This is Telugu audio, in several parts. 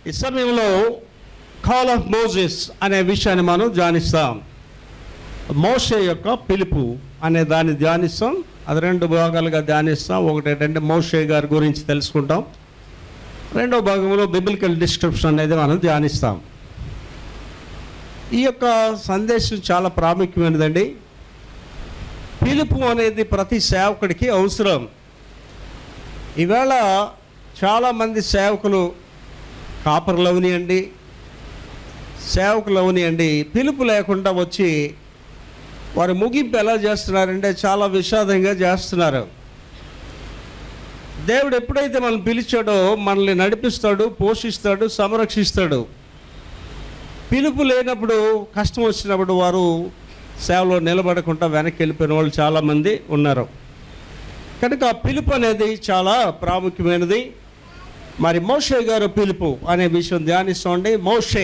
ఈ సమయంలో కాల్ ఆఫ్ మోజెస్ అనే విషయాన్ని మనం ధ్యానిస్తాం మోషే యొక్క పిలుపు అనే దాన్ని ధ్యానిస్తాం అది రెండు భాగాలుగా ధ్యానిస్తాం ఒకటి ఏంటంటే మోషే గారి గురించి తెలుసుకుంటాం రెండో భాగంలో బిబిలికల్ డిస్క్రిప్షన్ అనేది మనం ధ్యానిస్తాం ఈ యొక్క సందేశం చాలా ప్రాముఖ్యమైనదండి పిలుపు అనేది ప్రతి సేవకుడికి అవసరం ఈవేళ చాలామంది సేవకులు కాపర్లు అవనియండి సేవకులు అవనియండి పిలుపు లేకుండా వచ్చి వారి ముగింపు ఎలా చేస్తున్నారంటే చాలా విషాదంగా చేస్తున్నారు దేవుడు ఎప్పుడైతే మనం పిలిచాడో మనల్ని నడిపిస్తాడు పోషిస్తాడు సంరక్షిస్తాడు పిలుపు లేనప్పుడు కష్టం వచ్చినప్పుడు వారు సేవలో నిలబడకుండా వెనక్కి వెళ్ళిపోయిన వాళ్ళు చాలామంది ఉన్నారు కనుక ఆ పిలుపు అనేది చాలా ప్రాముఖ్యమైనది మరి మోషే గారు పిలుపు అనే విషయం ధ్యానిస్తోండి మోషే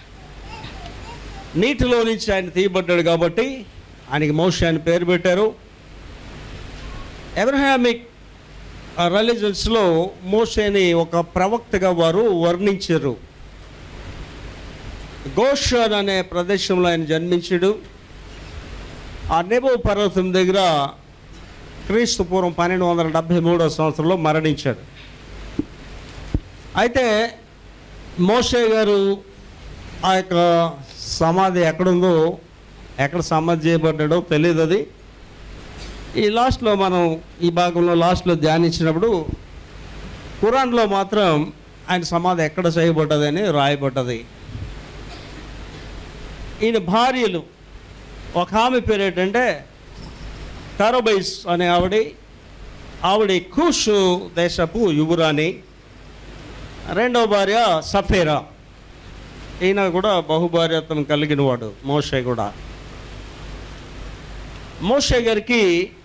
నీటిలో నుంచి ఆయన తీయబడ్డాడు కాబట్టి ఆయనకి మోషే అని పేరు పెట్టారు ఎబ్రహామిక్ రిలీజన్స్లో మోషేని ఒక ప్రవక్తగా వారు వర్ణించారు గోషర్ అనే ప్రదేశంలో ఆయన జన్మించాడు ఆ నెబో పర్వతం దగ్గర క్రీస్తు పూర్వం పన్నెండు వందల డెబ్భై మూడో సంవత్సరంలో మరణించాడు అయితే మోషే గారు ఆ యొక్క సమాధి ఎక్కడుందో ఎక్కడ సమాధి చేయబడ్డాడో తెలియదు అది ఈ లాస్ట్లో మనం ఈ భాగంలో లాస్ట్లో ధ్యానించినప్పుడు ఖురాన్లో మాత్రం ఆయన సమాధి ఎక్కడ చేయబడ్డదని రాయబడ్డది ఈయన భార్యలు ఒక ఆమె పేరు ఏంటంటే కరోబైస్ అనే ఆవిడ ఆవిడ కుష్ దేశపు యువరాణి రెండవ భార్య సఫేరా ఈయన కూడా బహుభార్యత్వం కలిగిన వాడు మోషే కూడా మోషే గారికి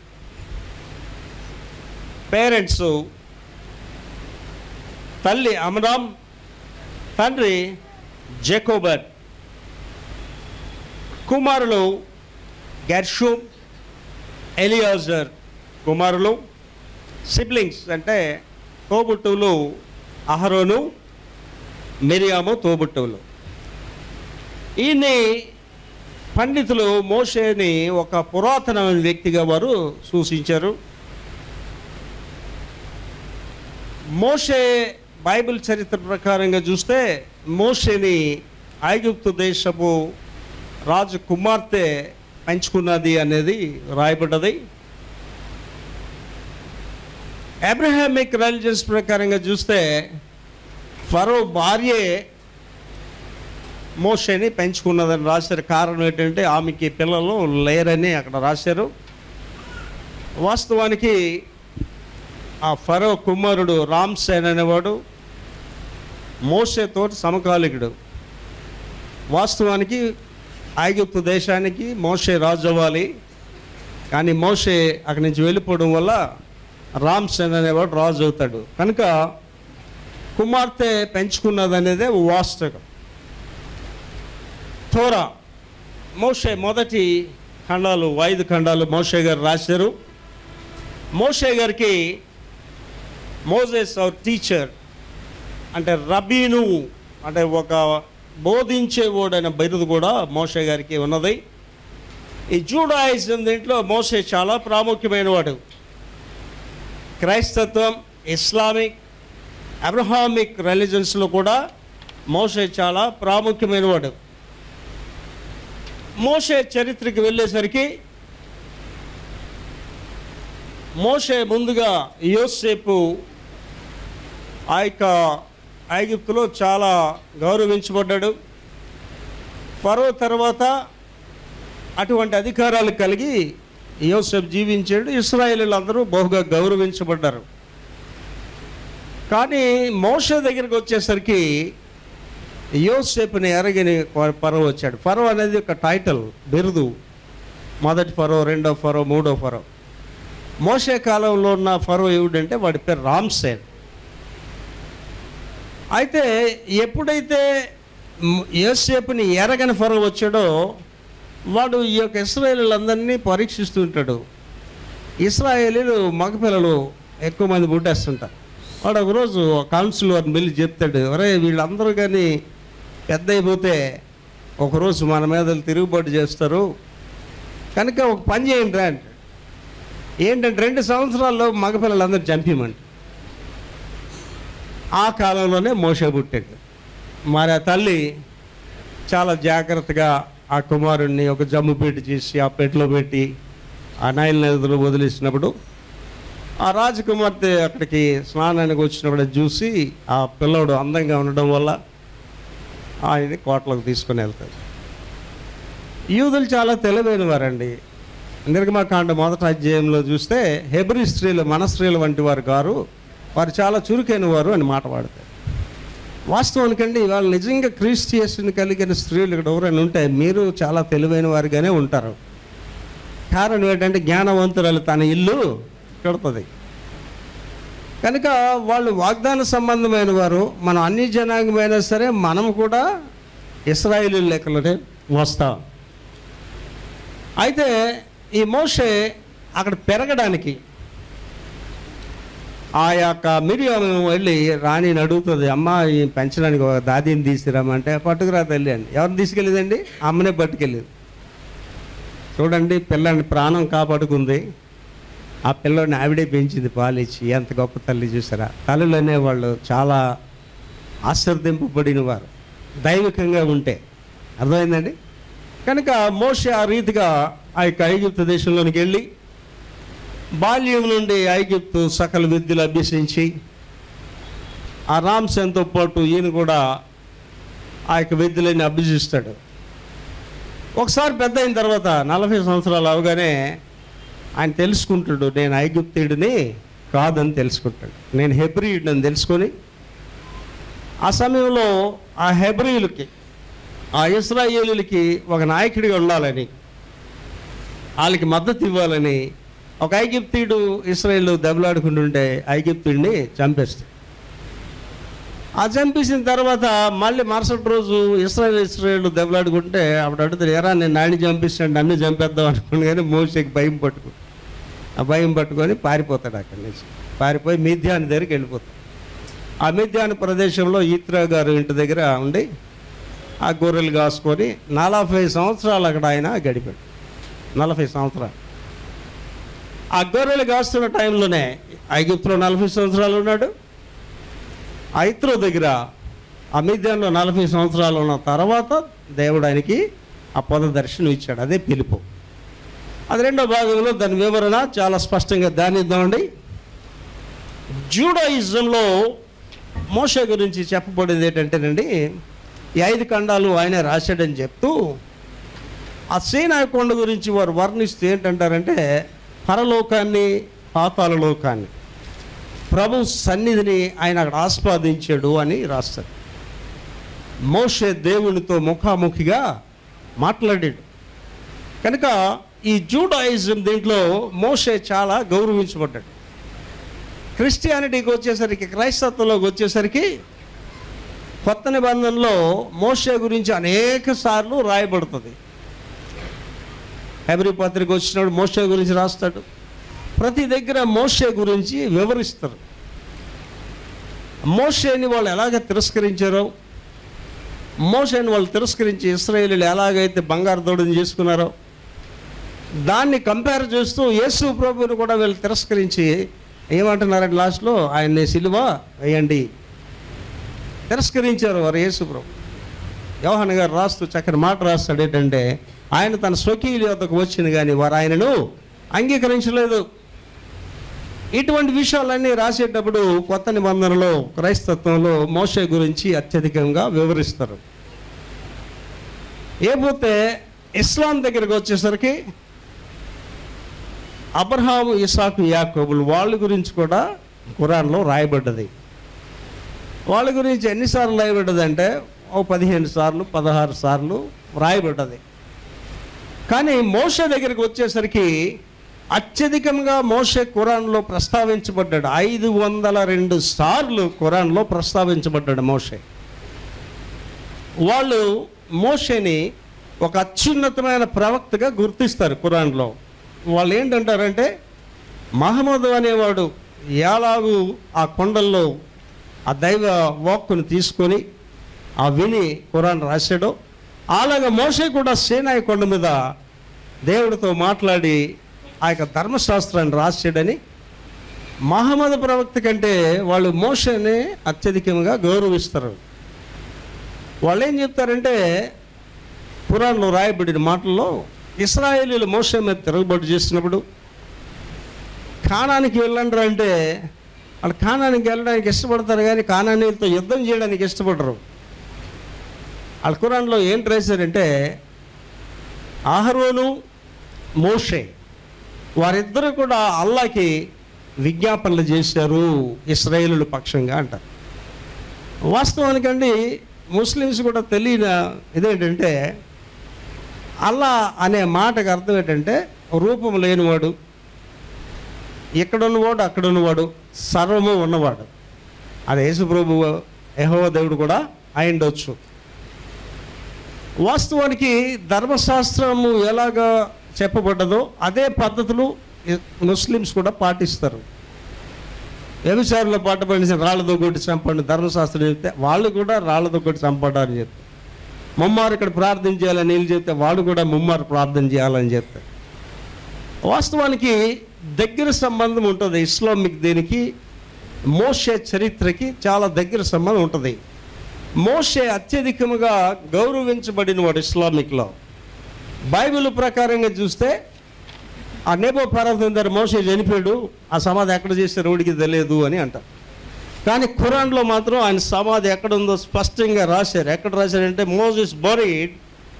పేరెంట్స్ తల్లి అమరామ్ తండ్రి జెకోబర్ కుమారులు గెర్షూమ్ ఎలియాజర్ కుమారులు సిబ్లింగ్స్ అంటే తోబుట్టువులు అహరోను మిరియాము తోబుట్టువులు ఈయన్ని పండితులు మోషేని ఒక పురాతనమైన వ్యక్తిగా వారు సూచించారు మోషే బైబిల్ చరిత్ర ప్రకారంగా చూస్తే మోషేని ఐగుప్తు దేశపు రాజు కుమార్తె పెంచుకున్నది అనేది రాయబడ్డది అబ్రహామిక్ రిలీజన్స్ ప్రకారంగా చూస్తే ఫరో భార్యే మోషేని పెంచుకున్నదని రాశారు కారణం ఏంటంటే ఆమెకి పిల్లలు లేరని అక్కడ రాశారు వాస్తవానికి ఆ ఫరో కుమారుడు రామ్సేన్ అనేవాడు మోషేతో సమకాలికుడు వాస్తవానికి ఐగుప్తు దేశానికి మోషే రాజు అవ్వాలి కానీ మోషే అక్కడి నుంచి వెళ్ళిపోవడం వల్ల రామ్సేన్ అనేవాడు రాజు అవుతాడు కనుక కుమార్తె పెంచుకున్నది అనేదే వాస్తవం థోరా మోషే మొదటి ఖండాలు ఐదు ఖండాలు మోషే గారు రాశారు మోషే గారికి మోజెస్ అవర్ టీచర్ అంటే రబీను అంటే ఒక బోధించేవాడైన బిరుదు కూడా మోషే గారికి ఉన్నది ఈ జూడాయిజం దీంట్లో మోషే చాలా ప్రాముఖ్యమైన వాడు క్రైస్తత్వం ఇస్లామిక్ అబ్రహామిక్ రిలీజన్స్లో కూడా మోషే చాలా ప్రాముఖ్యమైన వాడు మోషే చరిత్రకి వెళ్ళేసరికి మోషే ముందుగా యోసేపు ఆ యొక్క ఐగుప్తులో చాలా గౌరవించబడ్డాడు ఫరో తర్వాత అటువంటి అధికారాలు కలిగి యోసేపు జీవించాడు ఇస్రాయేలీలు అందరూ బహుగా గౌరవించబడ్డారు కానీ మోషే దగ్గరికి వచ్చేసరికి యోసేపుని ఎరగని ఫరో వచ్చాడు ఫరో అనేది ఒక టైటిల్ బిరుదు మొదటి ఫరో రెండో ఫరో మూడో ఫరో మోషే కాలంలో ఉన్న ఫరో ఏమిటంటే వాడి పేరు రామ్సేన్ అయితే ఎప్పుడైతే మ్- యోసేపుని ఎరగని ఫరో వచ్చాడో వాడు ఈ యొక్క ఇస్రాయేలీలందరినీ పరీక్షిస్తుంటాడు ఇస్రాయేలీలు మగపిల్లలు ఎక్కువ మంది పుట్టేస్తుంటారు వాడు ఒకరోజు కౌన్సిల్ వారిని వెళ్ళి చెప్తాడు ఒరే వీళ్ళందరూ కానీ పెద్ద అయిపోతే ఒకరోజు మన మీద తిరుగుబాటు చేస్తారు కనుక ఒక పని చేయండి రా అంటాడు. ఏంటంటే రెండు సంవత్సరాల్లో మగపిల్లలందరూ చంపిమంట ఆ కాలంలోనే మోసే పుట్టాడు మరి ఆ తల్లి చాలా జాగ్రత్తగా ఆ కుమారుణ్ణి ఒక జమ్ము పెట్టి చేసి ఆ పెట్టెలో పెట్టి ఆ నైల్ నదిలో వదిలేసినప్పుడు ఆ రాజకుమార్తె అక్కడికి స్నానానికి వచ్చినప్పుడు అది చూసి ఆ పిల్లోడు అందంగా ఉండడం వల్ల ఆయన్ని కోటలోకి తీసుకొని వెళ్తాడు యూదులు చాలా తెలివైన వారండి నిర్గమకాండ మొదటి అధ్యాయంలో చూస్తే హెబ్రి స్త్రీలు మన స్త్రీలు వంటి వారు కారు వారు చాలా చురుకైన వారు అని మాట వాడతారు వాస్తవానికండి వాళ్ళు నిజంగా క్రీస్టియస్ని కలిగిన స్త్రీలు ఇక్కడ ఎవరైనా ఉంటే మీరు చాలా తెలివైన వారిగానే ఉంటారు కారణం ఏంటంటే జ్ఞానవంతురాలు తన ఇల్లు కడుతుంది కనుక వాళ్ళు వాగ్దాన సంబంధమైన వారు మనం అన్ని జనాంగమైనా సరే మనం కూడా ఇస్రాయేలు లెక్కలోనే వస్తాం అయితే ఈ మోషే అక్కడ పెరగడానికి ఆ యొక్క మిరియం వెళ్ళి రాణిని అడుగుతుంది అమ్మ ఈ పెంచడానికి ఒక దాదీని తీసుకురామంటే పట్టుకురా తల్లి అండి ఎవరిని తీసుకెళ్ళిందండి అమ్మనే పట్టుకెళ్ళింది చూడండి పిల్లని ప్రాణం కాపాడుకుంది ఆ పిల్లని ఆవిడే పెంచింది పాలిచ్చి ఎంత గొప్ప తల్లి చూసారా తల్లులు అనేవాళ్ళు చాలా ఆశ్చర్దింపబడిన వారు దైవికంగా ఉంటే అర్థమైందండి కనుక మోషే ఆ రీతిగా ఆ యొక్క ఐగుప్తు దేశంలోనికి వెళ్ళి బాల్యం నుండి ఐగుప్తు సకల విద్యలు అభ్యసించి ఆ రామ్సేన్తో పాటు ఈయన కూడా ఆ యొక్క విద్యలని అభ్యసిస్తాడు ఒకసారి పెద్ద అయిన తర్వాత నలభై సంవత్సరాలు అవగానే ఆయన తెలుసుకుంటాడు నేను ఐగుప్తుడిని కాదని తెలుసుకుంటాడు నేను హెబ్రియుడిని తెలుసుకొని ఆ సమయంలో ఆ హెబ్రియులకి ఆ ఇస్రాయేలులకి ఒక నాయకుడిగా ఉండాలని వాళ్ళకి మద్దతు ఇవ్వాలని ఒక ఐగిప్తీయుడు ఇస్రాయేల్ దెబ్బలాడుకుంటుంటే ఐగిప్తుడిని చంపేస్తాడు ఆ చంపేసిన తర్వాత మళ్ళీ మరుసటి రోజు ఇస్రాయేల్ ఇస్రాయేల్ దెబ్బలాడుకుంటే అప్పుడు అడుగుతారు ఎరా నేను నాడిని చంపిస్తాడు నన్ను చంపేద్దాం అనుకుని కానీ మోసేకి భయం పట్టుకు ఆ భయం పట్టుకొని పారిపోతాడు అక్కడి నుంచి పారిపోయి మిథ్యాని దగ్గరికి వెళ్ళిపోతాడు ఆ మిథ్యాని ప్రదేశంలో ఈత్రా గారు ఇంటి దగ్గర ఉండి ఆ గొర్రెలు కాసుకొని నలభై సంవత్సరాలు అక్కడ ఆయన గడిపాడు నలభై సంవత్సరాలు ఆ గొర్రెలు కాస్తున్న టైంలోనే ఐగుప్తులో నలభై సంవత్సరాలు ఉన్నాడు ఐత్రో దగ్గర అమిద్యాన్లో నలభై సంవత్సరాలు ఉన్న తర్వాత దేవుడు ఆయనకి ఆ పద దర్శనం ఇచ్చాడు అదే పిలుపు అది రెండో భాగంలో దాని వివరణ చాలా స్పష్టంగా ధ్యానిద్దామండి జూడాయిజంలో మోషే గురించి చెప్పబడింది ఏంటంటేనండి ఈ ఐదు ఖండాలు ఆయన రాశాడని చెప్తూ ఆ సేనాయ కొండ గురించి వారు వర్ణిస్తూ ఏంటంటారంటే పరలోకాన్ని పాతాల లోకాన్ని ప్రభు సన్నిధిని ఆయన అక్కడ ఆస్వాదించాడు అని రాస్తారు మోషే దేవునితో ముఖాముఖిగా మాట్లాడాడు కనుక ఈ జూడాయిజం దీంట్లో మోషే చాలా గౌరవించబడ్డాడు క్రిస్టియానిటీకి వచ్చేసరికి క్రైస్తత్వంలోకి వచ్చేసరికి కొత్త నిబంధనలో మోషే గురించి అనేక సార్లు రాయబడుతుంది హెబ్రి పత్రిక వచ్చినప్పుడు మోషే గురించి రాస్తాడు ప్రతి దగ్గర మోషే గురించి వివరిస్తారు మోషేని వాళ్ళు ఎలాగ తిరస్కరించారో మోషేని వాళ్ళు తిరస్కరించి ఇస్రాయేలీలు ఎలాగైతే బంగారు దౌడుని చేసుకున్నారో దాన్ని కంపేర్ చేస్తూ యేసు ప్రభువుని కూడా వీళ్ళు తిరస్కరించి ఏమంటున్నారంటే లాస్ట్లో ఆయన్ని సిలువ వేయండి తిరస్కరించారు వారు యేసు ప్రభు యోహన్ గారు రాస్తూ చక్కని మాట రాస్తాడు ఏంటంటే ఆయన తన స్వకీయుల యొద్దకు వచ్చింది కానీ వారు ఆయనను అంగీకరించలేదు ఇటువంటి విషయాలన్నీ రాసేటప్పుడు కొత్త నిబంధనలో క్రైస్తత్వంలో మోషే గురించి అత్యధికంగా వివరిస్తారు ఏపోతే ఇస్లాం దగ్గరికి వచ్చేసరికి అబ్రహాం ఇసాకు యాకోబులు వాళ్ళ గురించి కూడా ఖురాన్లో రాయబడ్డది వాళ్ళ గురించి ఎన్నిసార్లు రాయబడ్డదంటే ఓ పదిహేను సార్లు పదహారు సార్లు రాయబడ్డది కానీ మోషే దగ్గరికి వచ్చేసరికి అత్యధికంగా మోషే ఖురాన్లో ప్రస్తావించబడ్డాడు ఐదు వందల రెండు సార్లు ఖురాన్లో ప్రస్తావించబడ్డాడు మోషే వాళ్ళు మోషేని ఒక అత్యున్నతమైన ప్రవక్తగా గుర్తిస్తారు ఖురాన్లో వాళ్ళు ఏంటంటారంటే మహమ్మద్ అనేవాడు ఎలాగూ ఆ కొండల్లో ఆ దైవ వాక్కును తీసుకొని ఆ విని ఖురాన్ రాశాడో అలాగ మోషే కూడా సేనాయి కొండ మీద దేవుడితో మాట్లాడి ఆ యొక్క ధర్మశాస్త్రాన్ని రాశాడని మహమ్మద్ ప్రవక్త కంటే వాళ్ళు మోషని అత్యధికంగా గౌరవిస్తారు వాళ్ళు ఏం చెప్తారంటే పురాణంలో రాయబడిన మాటల్లో ఇస్రాయేలీలు మోసే మీద తిరగబడి చేసినప్పుడు కానానికి వెళ్ళండి అంటే వాళ్ళు కానానికి వెళ్ళడానికి ఇష్టపడతారు కానీ కానానీలతో యుద్ధం చేయడానికి ఇష్టపడరు వాళ్ళ ఖురాన్లో ఏంటి రాశారంటే ఆహరోను మోషే వారిద్దరూ కూడా అల్లాకి విజ్ఞాపనలు చేశారు ఇస్రాయేలుల పక్షంగా అంటారు వాస్తవానికండి ముస్లిమ్స్ కూడా తెలియని ఇదేంటంటే అల్లా అనే మాటకు అర్థం ఏంటంటే రూపం లేనివాడు ఇక్కడ ఉన్నవాడు అక్కడ ఉన్నవాడు సర్వము ఉన్నవాడు అది యేసుప్రభు యెహోవా దేవుడు కూడా అయిండొచ్చు వాస్తవానికి ధర్మశాస్త్రము ఎలాగా చెప్పబడ్డదో అదే పద్ధతులు ఇ- ముస్లిమ్స్ కూడా పాటిస్తారు వ్యభిచారుల పాట పడిన రాళ్ళతో కొట్టి చంపండి ధర్మశాస్త్రం చెప్తే వాళ్ళు కూడా రాళ్ళతో కొట్టి చంపడాలని చెప్తారు ముమ్మారు ఇక్కడ ప్రార్థన చేయాలని నీళ్ళు చెప్తే వాళ్ళు కూడా ముమ్మారు ప్రార్థన చేయాలని చెప్తారు వాస్తవానికి దగ్గర సంబంధం ఉంటుంది ఇస్లామిక్ దీనికి మోషే చరిత్రకి చాలా దగ్గర సంబంధం ఉంటుంది మోషే అత్యధికముగా గౌరవించబడిన వాడు ఇస్లామిక్లో బైబిల్ ప్రకారంగా చూస్తే ఆ నేబో పర్వతం దగ్గర మోసే చనిపోయాడు ఆ సమాధి ఎక్కడ చేస్తే రోడికి తెలియదు అని అంటారు కానీ ఖురాన్లో మాత్రం ఆయన సమాధి ఎక్కడ ఉందో స్పష్టంగా రాశారు ఎక్కడ రాశారంటే మోజెస్ బొరీడ్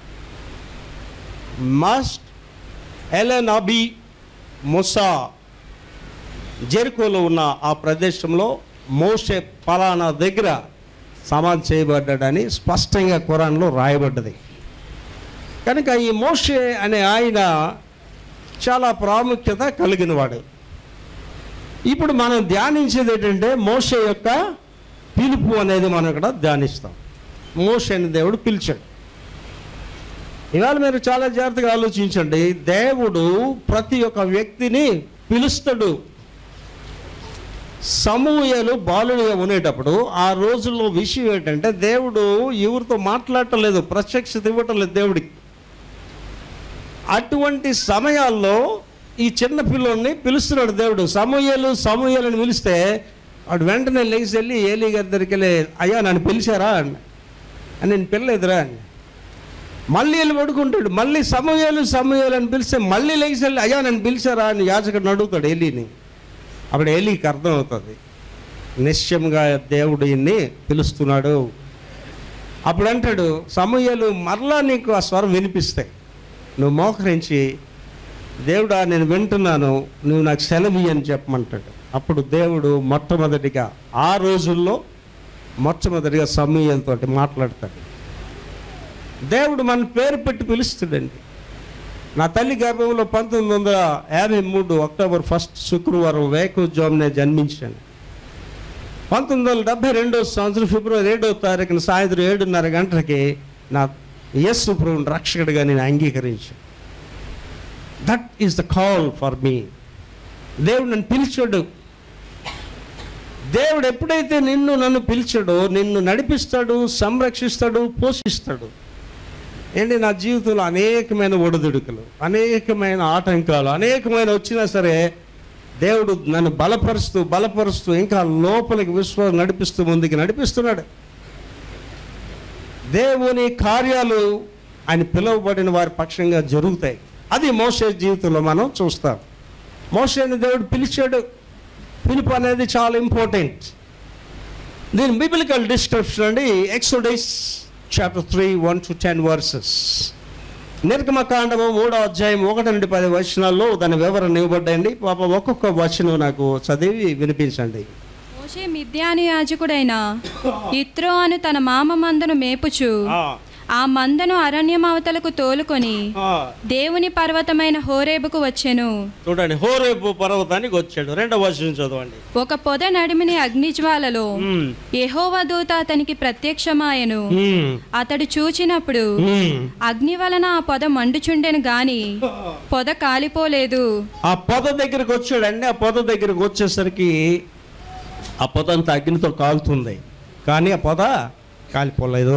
మస్ట్ ఎలెన్ అబి ముసా జెరికోలో ఉన్న ఆ ప్రదేశంలో మోషే పలానా దగ్గర సమాధి చేయబడ్డాడని స్పష్టంగా ఖురాన్లో రాయబడ్డది కనుక ఈ మోషే అనే ఆయన చాలా ప్రాముఖ్యత కలిగిన వాడు ఇప్పుడు మనం ధ్యానించేది ఏంటంటే మోషే యొక్క పిలుపు అనేది మనం ఇక్కడ ధ్యానిస్తాం మోషే అని దేవుడు పిలిచాడు ఇవాళ మీరు చాలా జాగ్రత్తగా ఆలోచించండి దేవుడు ప్రతి ఒక్క వ్యక్తిని పిలుస్తాడు సమూహలు బాలుడిగా ఉండేటప్పుడు ఆ రోజుల్లో విషయం ఏంటంటే దేవుడు ఎవరితో మాట్లాడటం ప్రత్యక్షత ఇవ్వటం లేదు దేవుడికి అటువంటి సమయాల్లో ఈ చిన్న పిల్లోడిని పిలుస్తున్నాడు దేవుడు సమూహలు సమూహలను పిలిస్తే వాడు వెంటనే లేచి వెళ్ళి ఏలీ గారి దగ్గరికి వెళ్ళి అయ్యా నన్ను పిలిచారా అని "అని నేను పిల్లలేదురా అని మళ్ళీ వెళ్ళి పడుకుంటాడు మళ్ళీ సమూహాలు సమూహాలు అని పిలిస్తే మళ్ళీ లేచి వెళ్ళి అయ్యా నన్ను పిలిచారా అని యాచకుడు అడుగుతాడు ఏలీని అప్పుడు ఏలీకి అర్థం అవుతుంది నిశ్చయంగా దేవుడు ఈయన్ని పిలుస్తున్నాడు అప్పుడు అంటాడు సమూహాలు మరలా నీకు ఆ స్వరం వినిపిస్తాయి నువ్వు మోకరించి దేవుడా నేను వింటున్నాను నువ్వు నాకు సెలవు అని చెప్పమంటాడు అప్పుడు దేవుడు మొట్టమొదటిగా ఆ రోజుల్లో మొట్టమొదటిగా సమూహలతో మాట్లాడతాడు దేవుడు మన పేరు పెట్టి పిలుస్తాడండి నా తల్లి గర్భంలో పంతొమ్మిది వందల యాభై మూడు అక్టోబర్ ఫస్ట్ శుక్రవారం వేకుజామునే జన్మించాను పంతొమ్మిది వందల డెబ్బై రెండో సంవత్సరం ఫిబ్రవరి ఏడో తారీఖున సాయంత్రం ఏడున్నర గంటలకి నా యస్సు ప్రభుని రక్షకుడిగా నేను అంగీకరించాను that is the call for me దేవుడు నన్ను పిలిచాడు దేవుడు ఎప్పుడైతే నిన్ను నన్ను పిలిచాడో నిన్ను నడిపిస్తాడు సంరక్షిస్తాడు పోషిస్తాడు ఏంటి నా జీవితంలో అనేకమైన ఒడిదుడుకులు అనేకమైన ఆటంకాలు అనేకమైన వచ్చినా సరే దేవుడు నన్ను బలపరుస్తూ బలపరుస్తూ ఇంకా లోపలికి విశ్వాసం నడిపిస్తూ ముందుకు నడిపిస్తున్నాడు దేవుని కార్యాలు ఆయన పిలువబడిన వారి పక్షంగా జరుగుతాయి అది మోసే జీవితంలో మనం చూస్తాం మోసేని దేవుడు పిలిచాడు పిలుపు అనేది చాలా ఇంపార్టెంట్ దీని బిబిలికల్ డిస్క్రిప్షన్ అండి Exodus chapter three one to ten verses నిర్గమకాండము మూడో అధ్యాయం ఒకటి నుండి పది వచనాల్లో దాని వివరణ ఇవ్వబడ్డాయండి పాప ఒక్కొక్క వచనం నాకు చదివి వినిపించండి మోషే మిద్యాను యాజకుడైన ఇత్రో అను తన మామ మందను మేపుచు ఆ మందను అరణ్యమవతలకు తోలుకొని ఆ, దేవుని పర్వతమైన హోరేబుకు వచ్చెను చూడండి హోరేపు పర్వతానికి వచ్చాడు రెండవ వర్షం చదవండి ఒక పొద నడిమిని అగ్నిజ్వాలలో ఉమ్, యెహోవా దూత అతనికి ప్రత్యక్షమాయెను ఉమ్, అతడు చూచినప్పుడు ఉమ్. అగ్ని వలన ఆ పొద మండుచుండెను గాని పొద కాలిపోలేదు ఆ పొద దగ్గరికి వచ్చాడండి ఆ పొద దగ్గరికి వచ్చేసరికి ఆ పొద అంతా అగ్నితో కాలుతుంది కానీ ఆ పొద కాలిపోలేదు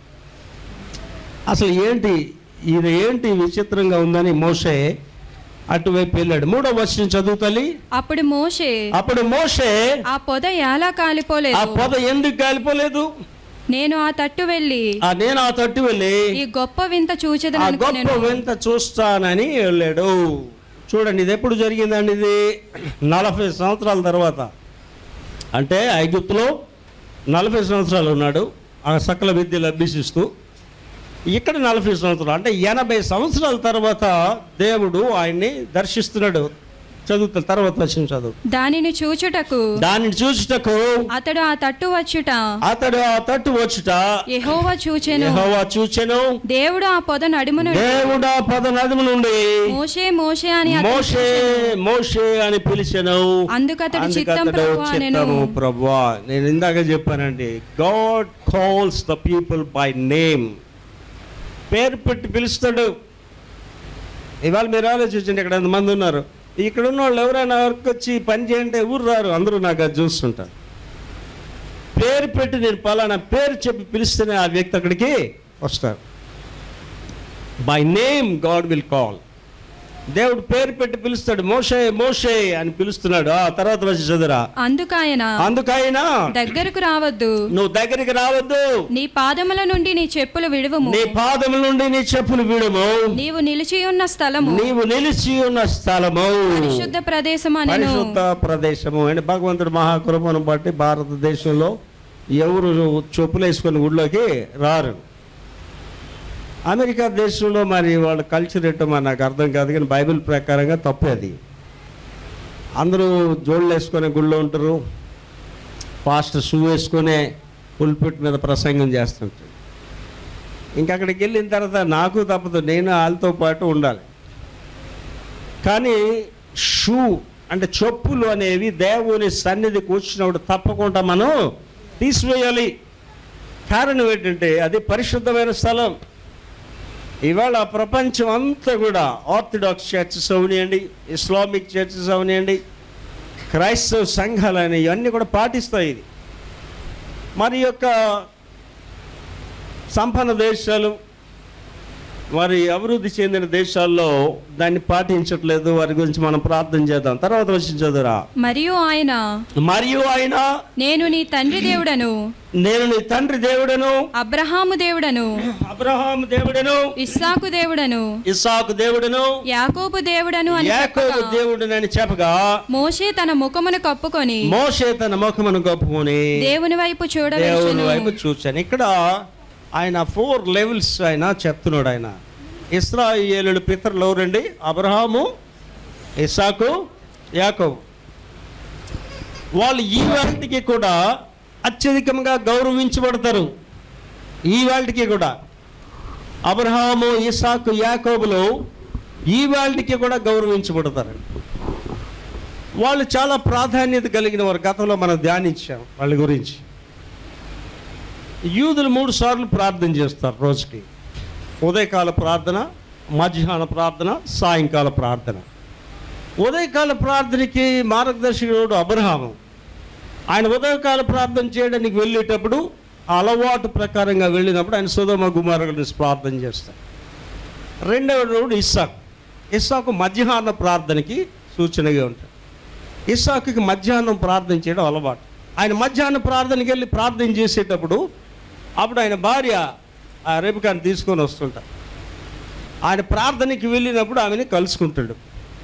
అసలు ఏంటి ఇది ఏంటి విచిత్రంగా ఉందని మోషే అటువైపు వెళ్ళాడు మూడో వర్షం చదువుతలి అప్పుడు మోషే అప్పుడు మోషే ఆ పొద ఎలా ఆ కాలిపోలేదు పొద ఎందుకు కాలిపోలేదు నేను ఆ తట్టు వెళ్ళి ఆ నేను ఆ తట్టు వెళ్ళి ఈ గొప్ప వింత ఆ చూచెదను గొప్ప వింత చూస్తానని వెళ్ళాడు చూడండి ఇది ఎప్పుడు జరిగిందండి ఇది నలభై సంవత్సరాల తర్వాత అంటే ఐగుప్తులో నలభై సంవత్సరాలు ఉన్నాడు ఆ సకల విద్యలు అభ్యసిస్తూ ఇక్కడ నలభై సంవత్సరాలు అంటే ఎనభై సంవత్సరాల తర్వాత దేవుడు ఆయన్ని దర్శిస్తున్నాడు చదువుతా తర్వాత వచ్చిన చదువు దానిని చూచుటకు దానిని చూచుటకు అతడు ఆ తట్టు వచ్చుట అతడు ఆ తట్టు వచ్చుట యెహోవా చూచెను యెహోవా చూచెను దేవుడు ఆ పొద నడుమును దేవుడు ఆ పద నదుము నుండి మోషే మోషే అని అతడు మోషే మోషే అని పిలిచెను అందుకతడు చిత్తం అందుకతడు ప్రభు అనెను చిత్తము ప్రభువా నేను ఇందాక చెప్పానండి god calls the people by name పేరు పెట్టి పిలుస్తాడు ఇవాళ మీరు ఆలోచించండి ఇక్కడ ఎంతమంది ఉన్నారు ఇక్కడ ఉన్న వాళ్ళు ఎవరైనా వర్క్ వచ్చి పని చేయంటే ఊరు రారు అందరూ నాకు అది చూస్తుంటారు పేరు పెట్టి నేను పలానా పేరు చెప్పి పిలిస్తేనే ఆ వ్యక్తి అక్కడికి వస్తారు by name god will call దేవుడు పేరు పెట్టి పిలుస్తాడు మోషే మోషే అని పిలుస్తున్నాడు ఆ తర్వాత వచ్చి చదురా అందుకాయన అందుకైనా దగ్గరకు రావద్దు నువ్వు దగ్గరికి రావద్దు నీ పాదముల నుండి నీ చెప్పులు విడువము నీ పాదముల నుండి నీ చెప్పులు విడుము నీవు నిలిచి ఉన్న స్థలము నీవు నిలిచి ఉన్న స్థలము పరిశుద్ధ ప్రదేశం అనెను పరిశుద్ధ ప్రదేశము అంటే భగవంతుడు మహాకృపను బట్టి భారతదేశంలో ఎవరు చెప్పులు వేసుకొని గుడిలోకి రారు అమెరికా దేశంలో మరి వాళ్ళ కల్చర్ ఏంటో మరి నాకు అర్థం కాదు కానీ బైబిల్ ప్రకారంగా తప్పు అది అందరూ జోళ్ళు వేసుకొని గుళ్ళో ఉంటారు పాస్టర్ షూ వేసుకొని పుల్పిట్ మీద ప్రసంగం చేస్తుంటారు ఇంకా అక్కడికి వెళ్ళిన తర్వాత నాకు తప్పదు నేను వాళ్ళతో పాటు ఉండాలి కానీ షూ అంటే చెప్పులు అనేవి దేవుని సన్నిధికి వచ్చినప్పుడు తప్పకుండా మనం తీసివేయాలి కారణం ఏంటంటే అది పరిశుద్ధమైన స్థలం ఇవాళ ప్రపంచం అంతా కూడా ఆర్థడాక్స్ చర్చెస్ అవనియండి ఇస్లామిక్ చర్చెస్ అవనియండి క్రైస్తవ సంఘాలు ఇవన్నీ కూడా పాటిస్తాయి ఇది మరి యొక్క సంపన్న దేశాలు మరి అభివృద్ధి చెందిన దేశాల్లో దాన్ని పాటించట్లేదు వారి గురించి మనం ప్రార్థన చేద్దాం తర్వాత వచ్చి చదువురా మరియు ఆయన మరియు ఆయన నేను నీ తండ్రి దేవుడను నేను నీ తండ్రి దేవుడను అబ్రహాము దేవుడను అబ్రహాం దేవుడను ఇస్సాకు దేవుడను ఇసాకు దేవుడను యాకోబు దేవుడను అని యాకోబు చెప్పగా, దేవుడనని చెప్పగా మోషే తన ముఖమును కప్పుకొని మోషే తన ముఖమును కప్పుకొని దేవుని వైపు దేవుని చూడవేసెను వైపు చూశాను ఇక్కడ ఆయన ఫోర్ లెవెల్స్ ఆయన చెప్తున్నాడు ఆయన ఇస్రాయేలుడు పితరులు ఎవరండి అబ్రహాము ఇసాకు యాకోబు వాళ్ళు ఈ వాటికి కూడా అత్యధికంగా గౌరవించబడతారు ఈ వాటికి కూడా అబ్రహాము ఇసాకు యాకోబులు ఈ వాటికి కూడా గౌరవించబడతారు వాళ్ళు చాలా ప్రాధాన్యత కలిగిన వారు గతంలో మనం ధ్యానించాం వాళ్ళ గురించి యూదులు మూడు సార్లు ప్రార్థన చేస్తారు రోజుకి ఉదయకాల ప్రార్థన మధ్యాహ్న ప్రార్థన సాయంకాల ప్రార్థన ఉదయకాల ప్రార్థనకి మార్గదర్శకుడు అబ్రహాము ఆయన ఉదయకాల ప్రార్థన చేయడానికి వెళ్ళేటప్పుడు ఆ అలవాటు ప్రకారంగా వెళ్ళినప్పుడు ఆయన సుధమ కుమారు గురించి ప్రార్థన చేస్తారు రెండవ రోజు ఇస్సాకు ఇస్సాకు మధ్యాహ్న ప్రార్థనకి సూచనగా ఉంటాడు ఇస్సాకుకి మధ్యాహ్నం ప్రార్థన చేయడం అలవాటు ఆయన మధ్యాహ్నం ప్రార్థనకి వెళ్ళి ప్రార్థన చేసేటప్పుడు అప్పుడు ఆయన భార్య ఆ రేపుకాన్ని తీసుకొని వస్తుంటారు ఆయన ప్రార్థనకి వెళ్ళినప్పుడు ఆమెని కలుసుకుంటాడు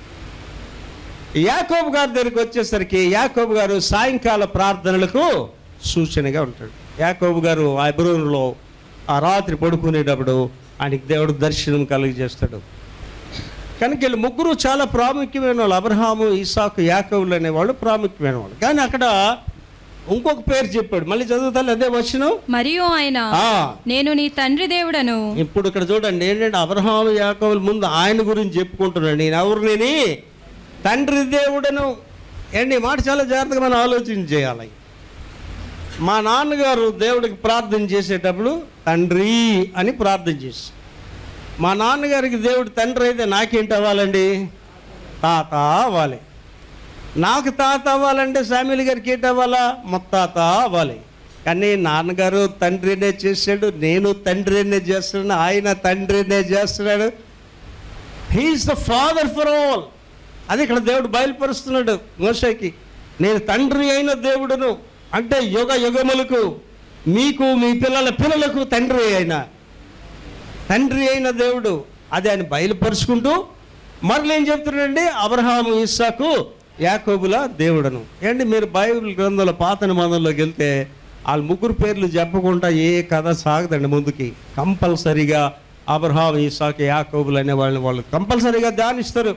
యాకోబు గారి దగ్గరికి వచ్చేసరికి యాకోబు గారు సాయంకాల ప్రార్థనలకు సూచనగా ఉంటాడు యాకోబు గారు ఆ ఎబ్రోనులో ఆ రాత్రి పడుకునేటప్పుడు ఆయనకి దేవుడు దర్శనం కలిగజేస్తాడు కనుక వీళ్ళు ముగ్గురు చాలా ప్రాముఖ్యమైన వాళ్ళు అబ్రహాము ఇసాకు యాకోబులు అనేవాళ్ళు ప్రాముఖ్యమైన వాళ్ళు కానీ అక్కడ ఇంకొక పేరు చెప్పాడు మళ్ళీ చదువుతాను అదే వచ్చిన మరియు ఆయన నేను నీ తండ్రి దేవుడను ఇప్పుడు ఇక్కడ చూడండి ఏంటంటే అబ్రహాం యాకోబుల ముందు ఆయన గురించి చెప్పుకుంటున్నాడు నేను ఎవరు నేని తండ్రి దేవుడను ఏంటి ఈ మాట చాలా జాగ్రత్తగా మనం ఆలోచన చేయాలి మా నాన్నగారు దేవుడికి ప్రార్థన చేసేటప్పుడు తండ్రి అని ప్రార్థన చేసి మా నాన్నగారికి దేవుడు తండ్రి అయితే నాకేంటి అవ్వాలండి తాత అవ్వాలి నాకు తాత అవ్వాలంటే శామ్యుల్ గారికి ఏంటి అవ్వాలా ముత్తాత అవ్వాలి కానీ నాన్నగారు తండ్రినే చేశాడు నేను తండ్రినే చేస్తున్నాను ఆయన తండ్రినే చేస్తున్నాడు he is the father for all అది ఇక్కడ దేవుడు బయలుపరుస్తున్నాడు మోషకి నేను తండ్రి అయిన దేవుడును అంటే యుగ యుగములకు మీకు మీ పిల్లల పిల్లలకు తండ్రి అయిన తండ్రి అయిన దేవుడు అది ఆయన బయలుపరుచుకుంటూ మరలు ఏం చెప్తున్నాడండి అబ్రహాము ఇస్సాకు యాకోబుల దేవుడను ఏంటి మీరు బైబిల్ గ్రంథంలో పాత నిబంధనలోకి వెళ్తే వాళ్ళ ముగ్గురు పేర్లు చెప్పకుండా ఏ కథ సాగదండి ముందుకి కంపల్సరీగా అబ్రహాం ఇస్సాకు యాకోబులు అనే వాళ్ళని వాళ్ళు కంపల్సరీగా ధ్యానిస్తారు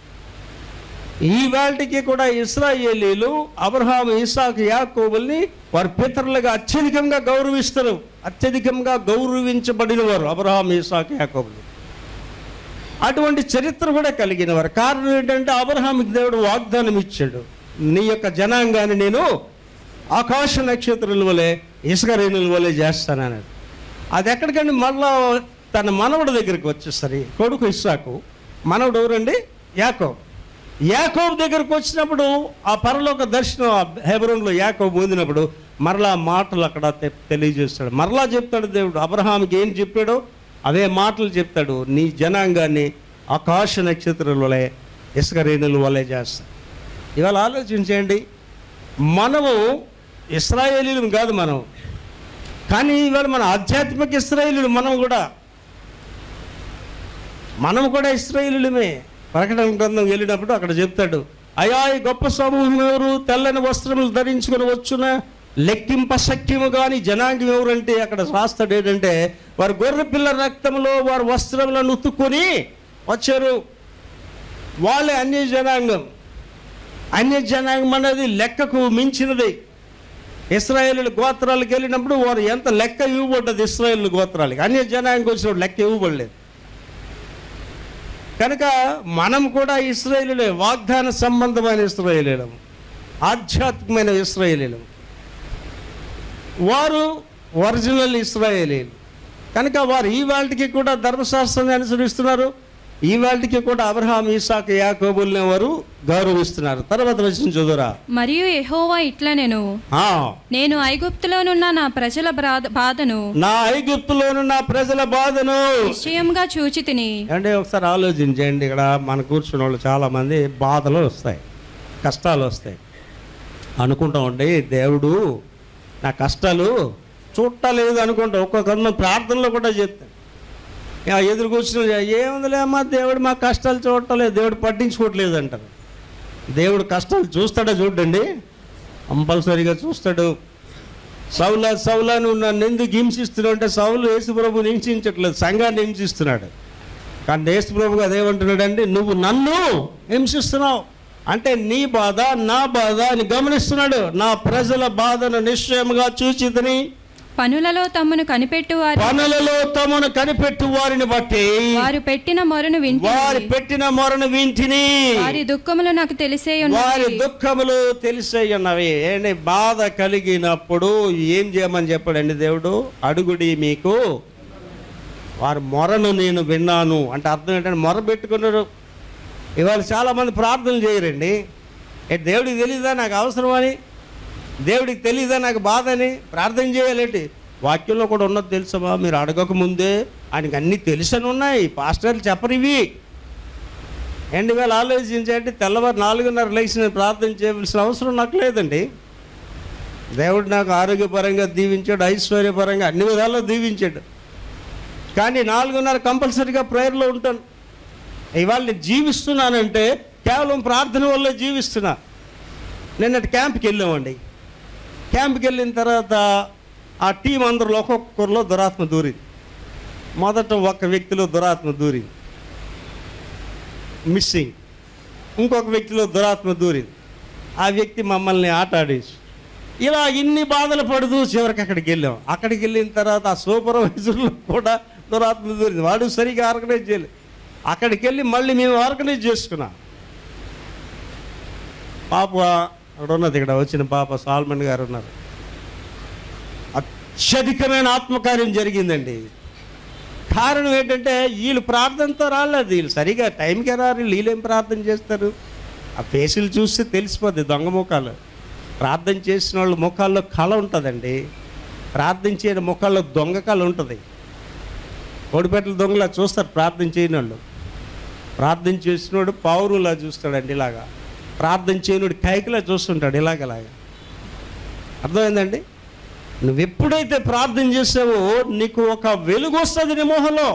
ఈ వేళటికి కూడా ఇస్రాయేలీలు అబ్రహాం ఇసాక్ యాకోబుల్ని వారి పితరులుగా అత్యధికంగా గౌరవిస్తారు అత్యధికంగా గౌరవించబడిన వారు అబ్రహాం ఇసాక్ యాకోబులు అటువంటి చరిత్ర కూడా కలిగిన వారు కారణం ఏంటంటే అబ్రహాంకి దేవుడు వాగ్దానం ఇచ్చాడు నీ యొక్క జనాంగాన్ని నేను ఆకాశ నక్షత్రుల వలె ఇసుక రేణుల వలె చేస్తానన్నాడు అది ఎక్కడికండి మళ్ళా తన మనవడి దగ్గరికి వచ్చేసరి కొడుకు ఇస్సాకు మనవడు ఎవరండి యాకోబ్ యాకోబ్ దగ్గరకు వచ్చినప్పుడు ఆ పరలోక దర్శనం ఆ హెబ్రోన్లో యాకోబ్ పొందినప్పుడు మరలా మాటలు అక్కడ తె- తెలియజేస్తాడు మరలా చెప్తాడు దేవుడు అబ్రహాంకి ఏం చెప్పాడో అవే మాటలు చెప్తాడు నీ జనాంగాన్ని ఆకాశ నక్షత్రాల వలె ఇసుక రేణుల వలె చేస్తాడు ఇవాళ ఆలోచించండి మనము ఇస్రాయేలీలు కాదు మనం కానీ ఇవాళ మన ఆధ్యాత్మిక ఇస్రాయేలీలు మనం కూడా మనం కూడా ఇస్రాయేలులమే ప్రకటన గ్రంథం వెళ్ళినప్పుడు అక్కడ చెప్తాడు అయా ఈ గొప్ప సమూహం ఎవరు తెల్లని వస్త్రములు ధరించుకొని వచ్చున లెక్కింప శక్యము కానీ జనాంగం ఎవరంటే అక్కడ రాస్తాడు ఏంటంటే వారు గొర్రె పిల్ల రక్తంలో వారు వస్త్రములను ఉతుక్కొని వచ్చారు వాళ్ళే అన్య జనాంగం అన్య జనాంగం అనేది లెక్కకు మించినది ఇస్రాయేల్ గోత్రాలకు వెళ్ళినప్పుడు వారు ఎంత లెక్క ఇవ్వబడ్డది ఇస్రాయేల్ గోత్రాలకి అన్య జనాంగం వచ్చినప్పుడు లెక్క ఇవ్వబడలేదు కనుక మనం కూడా ఇస్రాయేలులే వాగ్దాన సంబంధమైన ఇస్రాయేలీలం ఆధ్యాత్మికమైన ఇస్రాయేలీలం వారు ఒరిజినల్ ఇస్రాయేలీలు కనుక వారు ఈ వాళ్ళకి కూడా ధర్మశాస్త్రాన్ని అనుసరిస్తున్నారు ఈ వాళ్ళకి కూడా అబ్రహాం ఇసాక్ యాకోబుల్ని వారు గౌరవిస్తున్నారు తర్వాత వచ్చిన చదువురా మరియు యెహోవా ఇట్లా నేను ఆ, నేను ఐగుప్తులోనున్న నా ప్రజల బ్రాద- బాధను నా ఐగుప్తులోను నా ప్రజల బాధను నిశ్చయంగా చూచి తిని అంటే ఒకసారి ఆలోచించండి ఇక్కడ మన కూర్చున్న వాళ్ళు చాలామంది బాధలు వస్తాయి కష్టాలు వస్తాయి అనుకుంటామండి దేవుడు నా కష్టాలు చూడలేదు అనుకుంటా ఒక్కొక్క ప్రార్థనలో కూడా చెప్తాను ఇక ఎదురు కూర్చుని ఏముందిలే అమ్మా దేవుడు మా కష్టాలు చూడటలేదు దేవుడు పట్టించుకోవట్లేదు అంటారు దేవుడు కష్టాలు చూస్తాడా చూడండి కంపల్సరీగా చూస్తాడు సౌలా సౌలా నువ్వు నన్ను ఎందుకు హింసిస్తున్నావు అంటే సౌలు యేసుప్రభుని హింసించట్లేదు సంఘాన్ని హింసిస్తున్నాడు కానీ యేసుప్రభు అదేమంటున్నాడండి నువ్వు నన్ను హింసిస్తున్నావు అంటే నీ బాధ నా బాధ అని గమనిస్తున్నాడు నా ప్రజల బాధను నిశ్చయముగా చూచిదని పనులలో తమ్మును కనిపెట్టు వారి పనులలో తమను కనిపెట్టు వారిని బట్టి వారు పెట్టిన మొరను వింటి వారి పెట్టిన మొరను వింటిని వారి దుఃఖములు నాకు తెలిసే వారి ఉన్నవి దుఃఖములు తెలిసే ఉన్నవి ఏంటి బాధ కలిగినప్పుడు ఏం చేయమని చెప్పాడండి దేవుడు అడుగుడి మీకు వారి మొరను నేను విన్నాను అంటే అర్థం ఏంటంటే మొర పెట్టుకున్నారు ఇవాళ చాలామంది ప్రార్థనలు చేయరండి ఏ దేవుడికి తెలియదా నాకు అవసరమని దేవుడికి తెలియదా నాకు బాధ అని ప్రార్థన చేయాలంటే వాక్యంలో కూడా ఉన్నది తెలుసమా మీరు అడగక ముందే ఆయనకి అన్నీ తెలుసని ఉన్నాయి పాస్టర్లు చెప్పరు ఇవి రెండు వేల ఆలోచించండి తెల్లవారు నాలుగున్నర లేచి నేను ప్రార్థన చేయవలసిన అవసరం నాకు లేదండి దేవుడు నాకు ఆరోగ్యపరంగా దీవించాడు ఐశ్వర్యపరంగా అన్ని విధాల్లో దీవించాడు కానీ నాలుగున్నర కంపల్సరీగా ప్రేయర్లో ఉంటాను ఇవాళ నేను జీవిస్తున్నానంటే కేవలం ప్రార్థన వల్ల జీవిస్తున్నా నిన్నటి క్యాంప్కి వెళ్ళామండి క్యాంప్కి వెళ్ళిన తర్వాత ఆ టీం అందరిలో ఒక్కొక్కరిలో దురాత్మ దూరింది మొదట ఒక వ్యక్తిలో దురాత్మ దూరింది మిస్సింగ్ ఇంకొక వ్యక్తిలో దురాత్మ దూరింది ఆ వ్యక్తి మమ్మల్ని ఆట ఆడేసి ఇలా ఇన్ని బాధలు పడుతూ చివరికి అక్కడికి వెళ్ళాం అక్కడికి వెళ్ళిన తర్వాత ఆ సూపర్వైజర్లో కూడా దురాత్మ దూరింది వాడు సరిగా ఆర్గనైజ్ చేయలేదు అక్కడికి వెళ్ళి మళ్ళీ మేము ఆర్గనైజ్ చేసుకున్నాం పాప అక్కడ ఉన్నది ఇక్కడ వచ్చిన పాప సాల్మన్ గారు ఉన్నారు అత్యధికమైన ఆత్మకార్యం జరిగిందండి కారణం ఏంటంటే వీళ్ళు ప్రార్థనతో రాలేదు వీళ్ళు సరిగా టైంకి రారు వీళ్ళేం ప్రార్థన చేస్తారు ఆ ఫేసులు చూస్తే తెలిసిపోద్ది దొంగ ముఖాలు ప్రార్థన చేసిన వాళ్ళ ముఖాల్లో కళ ఉంటుందండి ప్రార్థన చేయని ముఖాల్లో దొంగ కళ ఉంటుంది కోడిపెట్టల దొంగలా చూస్తారు ప్రార్థన చేయని వాళ్ళు ప్రార్థన చేసినోడు పౌరులా చూస్తాడండి ఇలాగా ప్రార్థన చేయనుడు కైకిలా చూస్తుంటాడు ఇలాగలాగా అర్థమైందండి నువ్వు ఎప్పుడైతే ప్రార్థన చేసావో నీకు ఒక వెలుగు వస్తుంది నీ మొహంలో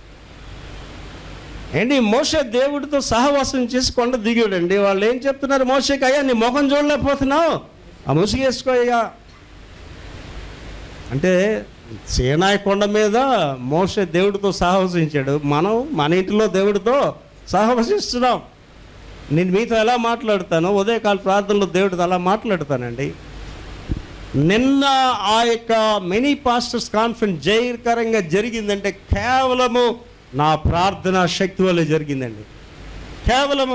ఏంటి మోస దేవుడితో సహవాసం చేసి కొండ దిగాడండి వాళ్ళు ఏం చెప్తున్నారు మోసకి అయ్యా నీ ముఖం చూడలేకపోతున్నావు ఆ ముసుగేసుకో అయ్యా అంటే సేనాయి కొండ మీద మోస దేవుడితో సహవసించాడు మనం మన ఇంటిలో దేవుడితో సహవసిస్తున్నాం నేను మీతో ఎలా మాట్లాడతాను ఉదయకాల ప్రార్థనలో దేవుడితో అలా మాట్లాడతానండి నిన్న ఆ యొక్క మినీ పాస్టర్స్ కాన్ఫరెన్స్ జయకరంగా జరిగిందంటే కేవలము నా ప్రార్థన శక్తి వల్ల జరిగిందండి కేవలము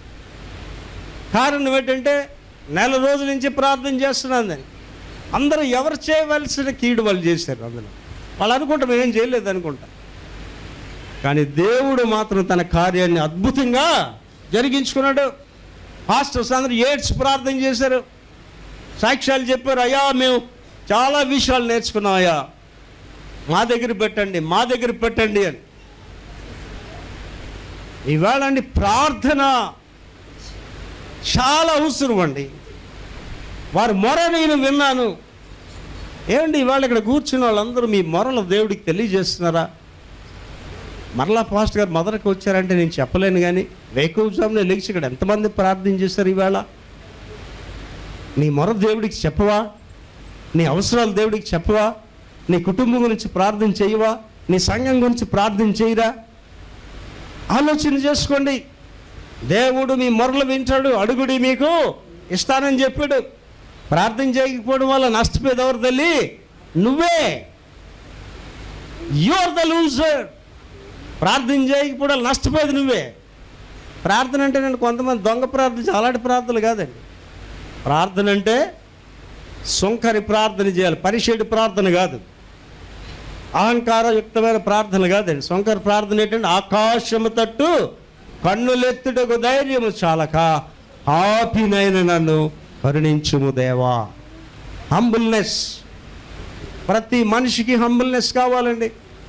కారణం ఏంటంటే నెల రోజుల నుంచి ప్రార్థన చేస్తున్నాను దాన్ని అందరూ ఎవరు చేయవలసిన కీడు వాళ్ళు చేశారు అందులో వాళ్ళు అనుకుంటారు మేమేం చేయలేదు అనుకుంటా కానీ దేవుడు మాత్రం తన కార్యాన్ని అద్భుతంగా జరిగించుకున్నాడు పాస్టర్స్ అందరూ ఏడ్స్ ప్రార్థన చేశారు సాక్ష్యాలు చెప్పారు అయ్యా మేము చాలా విషయాలు నేర్చుకున్నాం అయ్యా మా దగ్గర పెట్టండి మా దగ్గర పెట్టండి అని ఇవాళ అండి ప్రార్థన చాలా అవసరం అండి వారి మొర నేను విన్నాను ఏమండి ఇవాళ ఇక్కడ కూర్చున్న వాళ్ళందరూ మీ మొరలు దేవుడికి తెలియజేస్తున్నారా మరలా పాస్ట్ గారు మొదటికి వచ్చారంటే నేను చెప్పలేను కానీ వేకువజామున లేచి ఇక్కడ ఎంతమంది ప్రార్థన చేశారు ఇవాళ నీ మొర దేవుడికి చెప్పవా నీ అవసరాలు దేవుడికి చెప్పవా నీ కుటుంబం గురించి ప్రార్థన చేయవా నీ సంఘం గురించి ప్రార్థన చేయరా ఆలోచన చేసుకోండి దేవుడు మీ మొరలు వింటాడు అడుగుడి మీకు ఇస్తానని చెప్పాడు ప్రార్థన చేయకపోవడం వల్ల నష్టపోయేది ఎవరు తల్లి నువ్వే యువర్ ద లూజర్ ప్రార్థన చేయకపోవడం నష్టపోయేది నువ్వే ప్రార్థన అంటే నేను కొంతమంది దొంగ ప్రార్థన అలాంటి ప్రార్థనలు కాదండి ప్రార్థన అంటే సుంకరి ప్రార్థన చేయాలి పరిషేడు ప్రార్థన కాదు అహంకారయుక్తమైన ప్రార్థన కాదండి సుంకర ప్రార్థన ఏంటంటే ఆకాశము తట్టు కన్నులెత్తుటకు ధైర్యము చాలక ఆపినైన నన్ను కరుణించుము దేవా హంబుల్నెస్ ప్రతి మనిషికి హంబుల్నెస్ కావాలండి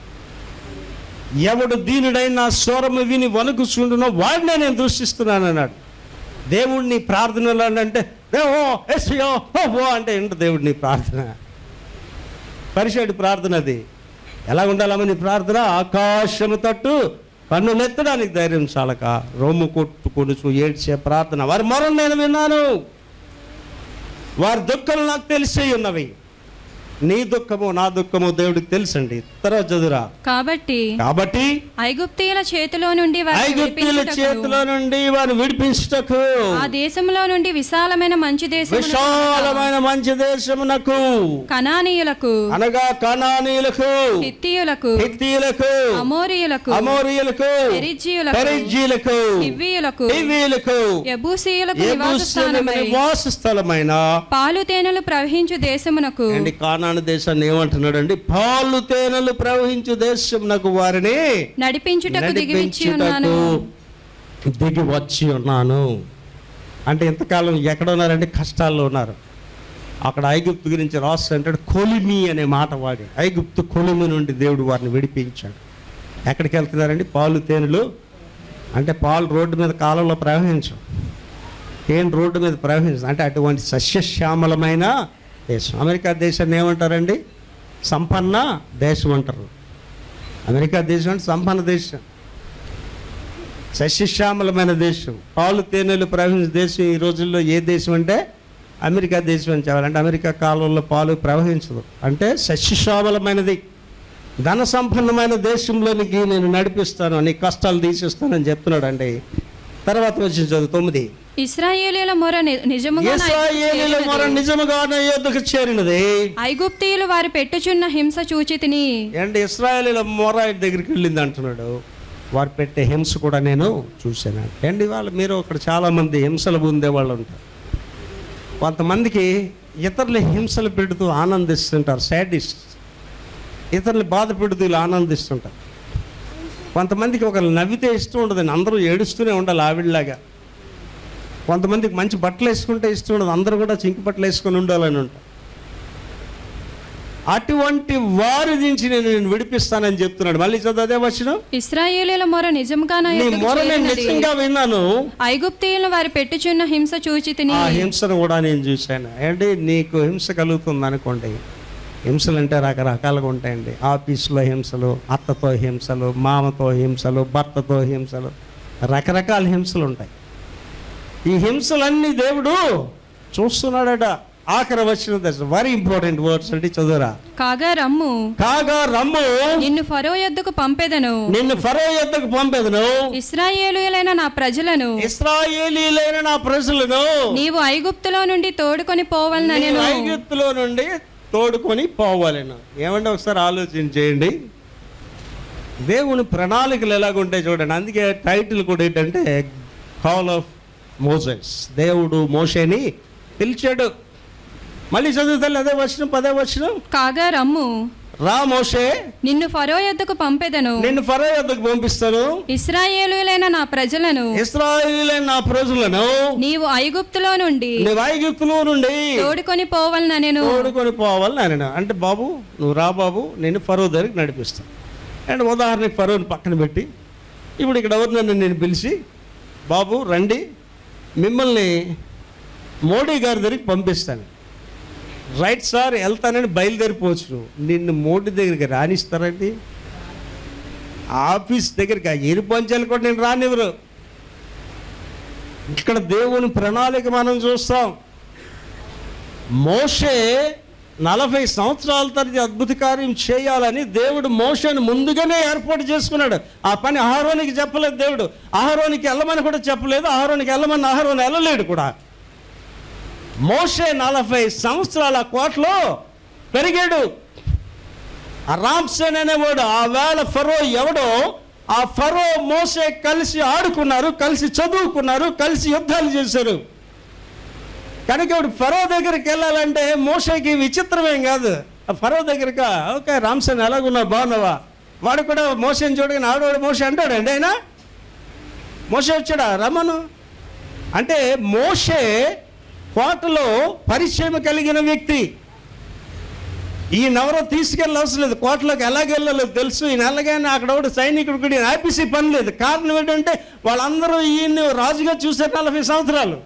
ఎవడు దీనుడైన స్వరము విని వణుకుచుండునో వాడినే నేను దృష్టిస్తున్నాను అన్నాడు దేవుడిని ప్రార్థనలు అంటే దేవో ఎస్యో ఓ అంటే ఏంటి దేవుడిని ప్రార్థన పరిషడి ప్రార్థన అది ఎలా ఉండాలమ్మ నీ ప్రార్థన ఆకాశము తట్టు కన్ను నెత్తడానికి ధైర్యం చాలక రొమ్ము కొట్టుకొనుచు ఏడ్చే ప్రార్థన వారి మొరం నేను విన్నాను వారి దుఃఖాలు నాకు తెలిసే ఉన్నవి నీ దుఃఖము నా దుఃఖము దేవుడికి తెలుసండి తర్వాత చదురా కాబట్టి కాబట్టి ఐగుప్తీయుల చేతిలో నుండి వారిని ఐగుప్తుల విడిపించుటకు, చేతిలో నుండి వారిని విడిపించుటకు ఆ దేశంలో నుండి విశాలమైన మంచి దేశం విశాలమైన మంచి దేశమునకు కనానీయులకు అనగా కనానీయులకు హిత్తీయులకు హిత్తీయులకు అమోరియులకు అమోరియులకు పెరిజ్జీయులకు పెరిజ్జీలకు హివ్వీయులకు హివ్వీయులకు యబూసీయులకు నివాస యెబూసీయులకు స్థానమై నివాస స్థలమైన పాలు తేనెలు ప్రవహించు దేశమునకు అండి కానాను దేశాన్ని ఏమంటున్నాడు అండి పాలు తేనెలు ప్రవహించు దేశమునకు వారిని నడిపించుటకు దిగివిచ్చి ఉన్నాను నడిపించుటకు దిగి వచ్చి ఉన్నాను అంటే ఇంతకాలం ఎక్కడ ఉన్నారంటే కష్టాల్లో ఉన్నారు అక్కడ ఐగుప్తు గురించి రాస్తూ అంటాడు కొలిమి అనే మాట వాడి ఐగుప్తు కొలిమి నుండి దేవుడు వారిని విడిపించాడు ఎక్కడికి వెళ్తున్నారండి పాలు తేనెలు అంటే పాలు రోడ్డు మీద కాలంలో ప్రవహించం తేనె రోడ్డు మీద ప్రవహించదు అంటే అటువంటి సస్యశ్యామలమైన దేశం అమెరికా దేశాన్ని ఏమంటారండి సంపన్న దేశం అంటారు అమెరికా దేశం అంటే సంపన్న దేశం సస్యశ్యామలమైన దేశం పాలు తేనెలు ప్రవహించే దేశం ఈ రోజుల్లో ఏ దేశం అంటే అమెరికా దేశం అని చెప్పాలంటే అమెరికా కాలంలో పాలు ప్రవహించదు అంటే సస్యశ్యామలమైనది ధన సంపన్నమైన దేశంలోనికి నేను నడిపిస్తాను నీ కష్టాలు తీసేస్తానని చెప్తున్నాడు అండి తర్వాత వచ్చి చదువు తొమ్మిది ఇస్రాయేలీల మొర ని- నిజముగా నా ఇస్రాయేలీల మొర నిజముగా నా యొద్దకు చేరినది ఐగుప్తీయులు వారు పెట్టుచున్న హింస చూచితిని అండ్ ఇస్రాయేలీల మొర ఆయన దగ్గరికి వెళ్ళింది అంటున్నాడు వారు పెట్టే హింస కూడా నేను చూశాను అండి వాళ్ళు మీరు అక్కడ చాలామంది హింసలు పొందే వాళ్ళు ఉంటారు కొంతమందికి ఇతరుల హింసలు పెడుతూ ఆనందిస్తుంటారు సాడిస్ట్ ఇతరులు బాధ పెడుతూ ఇలా ఆనందిస్తుంటారు కొంతమందికి ఒకరు నవ్వితే ఇష్టం ఉండదండి అందరూ ఏడుస్తూనే ఉండాలి ఆవిడలాగా కొంతమందికి మంచి బట్టలు వేసుకుంటే ఇష్టం ఉండదు అందరూ కూడా చింకి బట్టలు వేసుకొని ఉండాలని ఉంటారు అటువంటి వారి నుంచి నేను నేను విడిపిస్తానని చెప్తున్నాడు మళ్ళీ చదువు అదే వచ్చిన ఇస్రాయేలీల మొర నిజముగా నా నీ యొద్దకు మొర నేను చేరినది. నిజంగా విన్నాను ఐగుప్తీయులను వారు పెట్టుచున్న హింస చూచితిని ఆ హింసను కూడా నేను చూశాను అంటే నీకు హింస కలుగుతుంది అనుకోండి హింసలు అంటే రకరకాలుగా ఉంటాయండి ఆఫీసులో హింసలు అత్తతో హింసలు మామతో హింసలు భర్తతో హింసలు రకరకాల హింసలు ఉంటాయి ఈ హింసలన్నీ దేవుడు చూస్తున్నాడట ఆఖరి వచ్చిన దశ వెరీ ఇంపార్టెంట్ వర్డ్స్ అంటే చదువురా కాగా రమ్ము కాగా రమ్ము నిన్ను ఫరో యొద్దకు పంపెదను నిన్ను ఫరో యొద్దకు పంపేదను ఇస్రాయేలీయులైన నా ప్రజలను ఇస్రాయేలీలైన నా ప్రజలను నీవు ఐగుప్తులో నుండి తోడుకొని పోవాలని నేను నేను ఐగుప్తులో నుండి తోడుకొని పోవాలను ఏమంటే ఒకసారి ఆలోచన చేయండి దేవుని ప్రణాళికలు ఎలాగుంటాయి చూడండి అందుకే టైటిల్ కూడా ఏంటంటే కాల్ ఆఫ్ మోసెస్ దేవుడు మోషేని పిలిచాడు మళ్ళీ చదువుతాను అదే వచ్చిన పదే వచ్చిన కాగా రమ్ము రా మోషే నిన్ను ఫరో యొద్దకు పంపెదను నిన్ను ఫరో యొద్దకు పంపిస్తాను ఇస్రాయేలీయులైన నా ప్రజలను ఇస్రాయేలీలైన నా ప్రజలను నీవు ఐగుప్తులో నుండి నీవు ఐగుప్తులో నుండి తోడుకొని పోవాలని నేను తోడుకొని పోవాలని ఆయన అంటే బాబు నువ్వు రా బాబు నేను ఫరో దగ్గరికి నడిపిస్తాను అండ్ ఉదాహరణకి ఫరోని పక్కన పెట్టి ఇప్పుడు ఇక్కడ ఎవరు నన్ను నేను పిలిచి బాబు రండి మిమ్మల్ని మోడీ గారి దగ్గరికి పంపిస్తాను రైట్ సార్ వెళ్తానని బయలుదేరిపోవచ్చు నువ్వు. నిన్ను మోడీ దగ్గరికి రానిస్తారండి ఆఫీస్ దగ్గరికి ఆ ఎరు పంచాలు కూడా నేను రానివ్వరు ఇక్కడ దేవుని ప్రణాళిక మనం చూస్తాం మోషే నలభై సంవత్సరాల తరగతి అద్భుత కార్యం చేయాలని దేవుడు మోషను ముందుగానే ఏర్పాటు చేసుకున్నాడు ఆ పని ఆహారోనికి చెప్పలేదు దేవుడు ఆహారోనికి వెళ్ళమని కూడా చెప్పలేదు ఆహారోనికి వెళ్ళమని ఆహారోని వెళ్ళలేడు కూడా మోషే నలభై సంవత్సరాల కోటలో పెరిగాడు ఆ రామ్సేన్ అనేవాడు ఆ వేళ ఫరో ఎవడో ఆ ఫరో మోసే కలిసి ఆడుకున్నారు కలిసి చదువుకున్నారు కలిసి యుద్ధాలు చేశారు కనుక ఇప్పుడు ఫరో దగ్గరికి వెళ్ళాలంటే మోషకి విచిత్రమేం కాదు ఆ ఫరో దగ్గరక ఓకే రామ్సేన్ ఎలాగున్నావు బాగున్నావా వాడు కూడా మోసని చూడగానే ఆడవాడు మోస అంటాడండి ఆయన మోస వచ్చాడా రమ్మను అంటే మోషే కోటలో పరిచయం కలిగిన వ్యక్తి ఈయనెవరో తీసుకెళ్ళి అవసరం లేదు కోటలోకి ఎలాగెళ్ళాలో తెలుసు ఈయన ఎలాగైనా అక్కడ ఒకటి సైనికుడు కూడా ఈయన ఆపేసి పని లేదు కారణం ఏంటంటే వాళ్ళందరూ ఈయన్ని రాజుగా చూశారు నలభై సంవత్సరాలు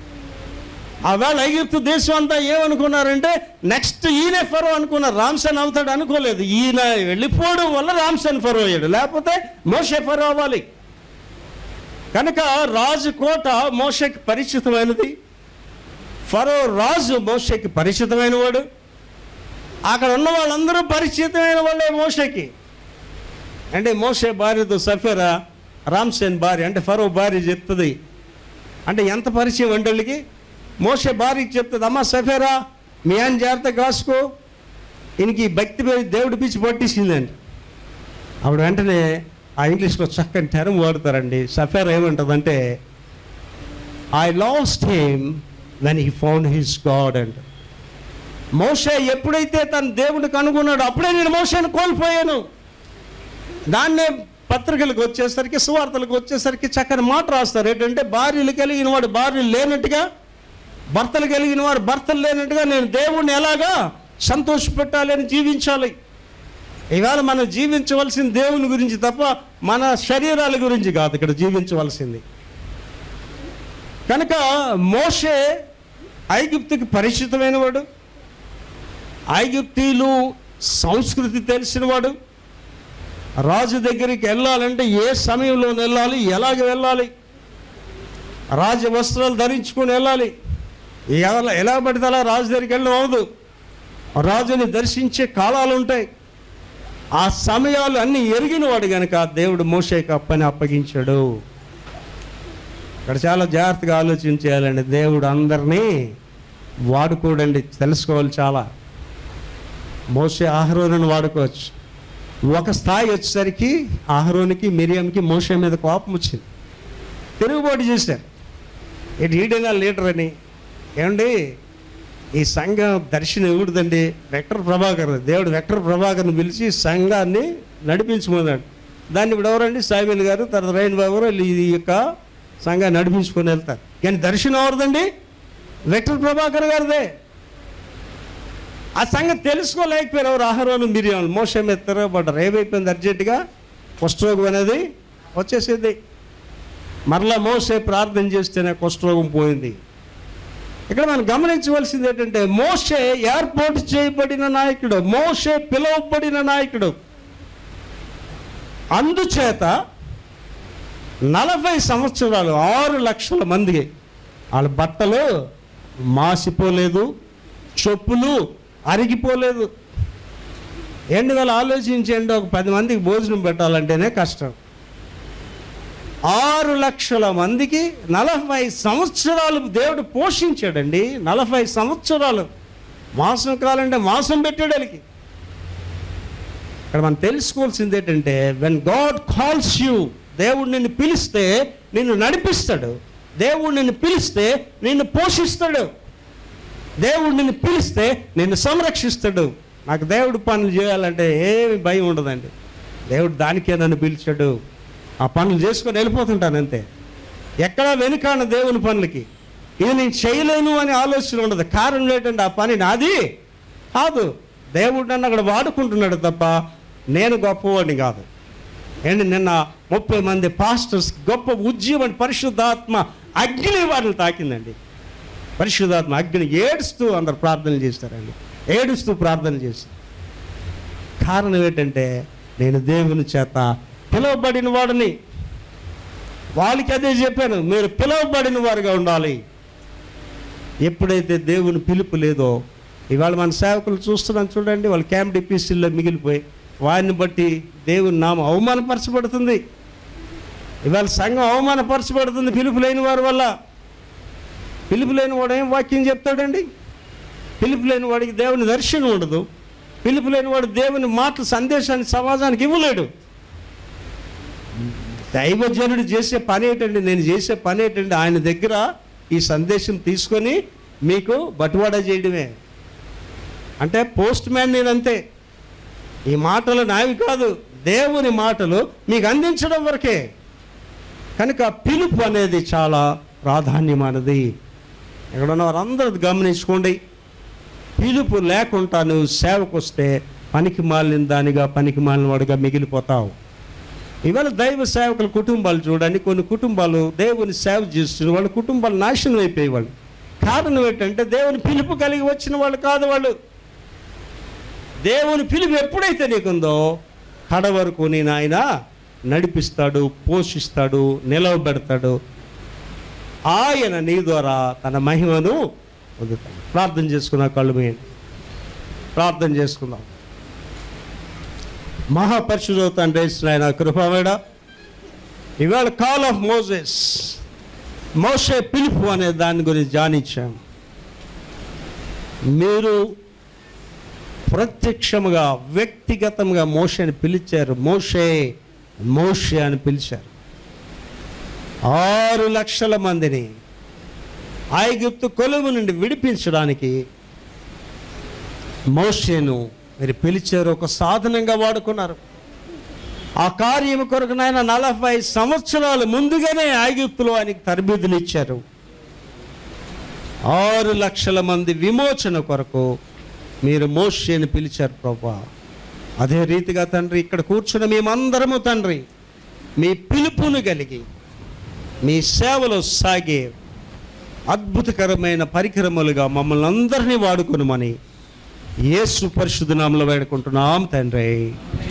ఆ వేళ ఐగుప్తు దేశం అంతా ఏమనుకున్నారంటే నెక్స్ట్ ఈయనే ఫరో అనుకున్నారు రామ్సన్ అవుతాడు అనుకోలేదు ఈయన వెళ్ళిపోవడం వల్ల రామ్సన్ ఫరో అయ్యాడు లేకపోతే మోషే ఫరో అవ్వాలి కనుక రాజు కోట మోషకి పరిచితమైనది ఫరో రాజు మోషకి పరిచితమైన వాడు అక్కడ ఉన్న వాళ్ళందరూ పరిచితమైన వాళ్ళే మోషకి అంటే మోషే భార్యతో సఫేరా రామ్సేన్ భార్య అంటే ఫరో భార్య చెప్తుంది అంటే ఎంత పరిచయం అంటే వాళ్ళకి మోసే భార్యకి చెప్తుంది అమ్మ సఫేరా మీ ఆయన జాగ్రత్త కాసుకో ఈయనకి ఈ భక్తి మీద దేవుడి పిచ్చి పట్టేసిందండి అప్పుడు వెంటనే ఆ ఇంగ్లీష్లో చక్కని టర్మ్ వాడతారండి సఫేరా ఏమంటుందంటే I lost him when he found his god and Moshe ఎప్పుడైతే తన దేవుడికి కనుగొన్నాడో అప్పుడే నేను మోషేను కోల్పోయాను దాన్నే పత్రికలకు వచ్చేసరికి సువార్తలకు వచ్చేసరికి చక్కని మాట రాస్తారు ఏంటంటే భార్యలు కలిగిన వాడు భార్యలు లేనట్టుగా భర్తలు కలిగిన వాడు భర్తలు లేనట్టుగా నేను దేవుణ్ణి ఎలాగా సంతోషపెట్టాలి అని జీవించాలి ఇవాళ మనం జీవించవలసిన దేవుని గురించి తప్ప మన శరీరాల గురించి కాదు ఇక్కడ జీవించవలసింది కనుక మోషే ఐగుప్తుకి పరిచితమైన వాడు ఐగుప్తీలు సంస్కృతి తెలిసినవాడు రాజు దగ్గరికి వెళ్ళాలంటే ఏ సమయంలో వెళ్ళాలి ఎలాగ వెళ్ళాలి రాజ వస్త్రాలు ధరించుకొని వెళ్ళాలి ఎలా ఎలా పడితే అలా రాజు దగ్గరికి వెళ్ళడం అవదు రాజుని దర్శించే కాలాలు ఉంటాయి ఆ సమయాలు అన్ని ఎరిగిన వాడు కనుక దేవుడు మోషేకి ఆ పని అప్పగించాడు ఇక్కడ చాలా జాగ్రత్తగా ఆలోచించేయాలండి దేవుడు అందరినీ వాడుకోడండి తెలుసుకోవాలి చాలా మోసే ఆహరోను వాడుకోవచ్చు ఒక స్థాయి వచ్చేసరికి ఆహరోనికి మిరియంకి మోసే మీద కోపం వచ్చింది తిరుగుబాటు చేశారు ఇటు ఈడైనా లీడర్ అని ఏమండి ఈ సంఘం దర్శనం ఎవరిదండి వెక్టర్ ప్రభాకర్ దేవుడు వెక్టర్ ప్రభాకర్ని పిలిచి సంఘాన్ని నడిపించమన్నాడు దాన్ని ఇప్పుడు ఎవరండి సాయిబెల్ గారు తర్వాత రైన్ బాబు గారు వీళ్ళు ఈ యొక్క సంఘాన్ని నడిపించుకొని వెళ్తారు కానీ దర్శనం ఎవరిదండి వెక్టర్ ప్రభాకర్ గారిదే ఆ సంగతి తెలుసుకోలేకపోయారు ఎవరు ఆహారం మిరియాలు మోసం మీద తిరగబడ్డారు ఏమైపోయింది అర్జెంటుగా కుష్ఠరోగం అనేది వచ్చేసింది మరలా మోసే ప్రార్థన చేస్తేనే కుష్ఠరోగం పోయింది ఇక్కడ మనం గమనించవలసింది ఏంటంటే మోసే ఏర్పాటు చేయబడిన నాయకుడు మోసే పిలువబడిన నాయకుడు అందుచేత నలభై సంవత్సరాలు ఆరు లక్షల మంది వాళ్ళ బట్టలు మాసిపోలేదు చెప్పులు అరిగిపోలేదు ఏంటి వాళ్ళు ఆలోచించండి ఒక పది మందికి భోజనం పెట్టాలంటేనే కష్టం ఆరు లక్షల మందికి నలభై సంవత్సరాలు దేవుడు పోషించాడండి నలభై సంవత్సరాలు మాసం కావాలంటే మాసం పెట్టాడు వాళ్ళకి ఇక్కడ మనం తెలుసుకోవాల్సింది ఏంటంటే వెన్ గాడ్ కాల్స్ యూ దేవుడు నిన్ను పిలిస్తే నిన్ను నడిపిస్తాడు దేవుడు నిన్ను పిలిస్తే నిన్ను పోషిస్తాడు దేవుడు నిన్ను పిలిస్తే నిన్ను సంరక్షిస్తాడు నాకు దేవుడు పనులు చేయాలంటే ఏమి భయం ఉండదండి దేవుడు దానికే నన్ను పిలిచాడు ఆ పనులు చేసుకొని వెళ్ళిపోతుంటాను అంతే ఎక్కడా వెనుకాన దేవుని పనులకి ఇది నేను చేయలేను అని ఆలోచన ఉండదు కారణం ఏంటంటే ఆ పని నాది కాదు దేవుడు నన్ను అక్కడ వాడుకుంటున్నాడు తప్ప నేను గొప్పవాడిని కాదు ఏంటి నిన్న ముప్పై మంది పాస్టర్స్ గొప్ప ఉద్యమం పరిశుద్ధాత్మ అగ్ని వారిని తాకిందండి పరిశుద్ధాత్మ అగ్ని ఏడుస్తూ అందరు ప్రార్థన చేస్తారండి ఏడుస్తూ ప్రార్థన చేస్తారు కారణం ఏంటంటే నేను దేవుని చేత పిలువబడిన వాడిని వాళ్ళకి అదే చెప్పాను మీరు పిలువబడిన వారుగా ఉండాలి ఎప్పుడైతే దేవుని పిలుపు లేదో ఇవాళ మన సేవకులు చూస్తున్నాం చూడండి వాళ్ళు క్యాంప్ డిపిసిల్లో మిగిలిపోయి వారిని బట్టి దేవుని నామం అవమానపరచబడుతుంది ఇవాళ సంఘం అవమానపరచబడుతుంది పిలుపు లేని వారి వల్ల పిలుపు లేని వాడు ఏం వాక్యం చెప్తాడండి పిలుపు లేని వాడికి దేవుని దర్శనం ఉండదు పిలుపు లేని వాడు దేవుని మాటలు సందేశాన్ని సమాజానికి ఇవ్వలేడు దైవజనుడు చేసే పని ఏంటండి నేను చేసే పని ఏంటండి ఆయన దగ్గర ఈ సందేశం తీసుకొని మీకు బటువాడ చేయడమే అంటే పోస్ట్ మ్యాన్ నేనంతే ఈ మాటలు నావి కాదు దేవుని మాటలు మీకు అందించడం వరకే కనుక పిలుపు అనేది చాలా ప్రాధాన్యమైనది ఇక్కడ ఉన్న వారందరూ గమనించుకోండి పిలుపు లేకుండా నువ్వు సేవకు వస్తే పనికి మాలిన దానిగా పనికి మాలిన వాడిగా మిగిలిపోతావు ఇవాళ దైవ సేవకుల కుటుంబాలు చూడండి కొన్ని కుటుంబాలు దేవుని సేవ చేస్తున్న వాళ్ళ కుటుంబాలు నాశనం అయిపోయేవాళ్ళు కారణం ఏంటంటే దేవుని పిలుపు కలిగి వచ్చిన వాళ్ళు కాదు వాళ్ళు దేవుని పిలుపు ఎప్పుడైతే నీకుందో కడ వరకు నేను ఆయన నడిపిస్తాడు పోషిస్తాడు నిలవబెడతాడు ఆయన నీ ద్వారా తన మహిమను పొందుతాడు ప్రార్థన చేసుకున్న కళ్ళు మూయండి ప్రార్థన చేసుకుందాం మహాపరిశుధ తండ్రి ఆయన కృపమేడ ఇవాళ కాల్ ఆఫ్ మోజెస్ మోసే పిలుపు అనే దాని గురించి ధ్యానించాం మీరు ప్రత్యక్షముగా వ్యక్తిగతంగా మోషని పిలిచారు మోషే మోషే అని పిలిచారు ఆరు లక్షల మందిని ఐగుప్తు కొలువు నుండి విడిపించడానికి మోషేను మీరు పిలిచారు ఒక సాధనంగా వాడుకున్నారు ఆ కార్యం కొరకు నాయన నలభై సంవత్సరాలు ముందుగానే ఐగుప్తులో ఆయనకి తరబీదులు ఇచ్చారు ఆరు లక్షల మంది విమోచన కొరకు మీరు మోషేని పిలిచారు ప్రభా అదే రీతిగా తండ్రి ఇక్కడ కూర్చున్న మేమందరము తండ్రి మీ పిలుపును కలిగి మీ సేవలో సాగే అద్భుతకరమైన పరికరములుగా మమ్మల్ని అందరినీ వాడుకొనుమని యేసు పరిశుద్ధ నామంలో వేడుకుంటున్నాం తండ్రి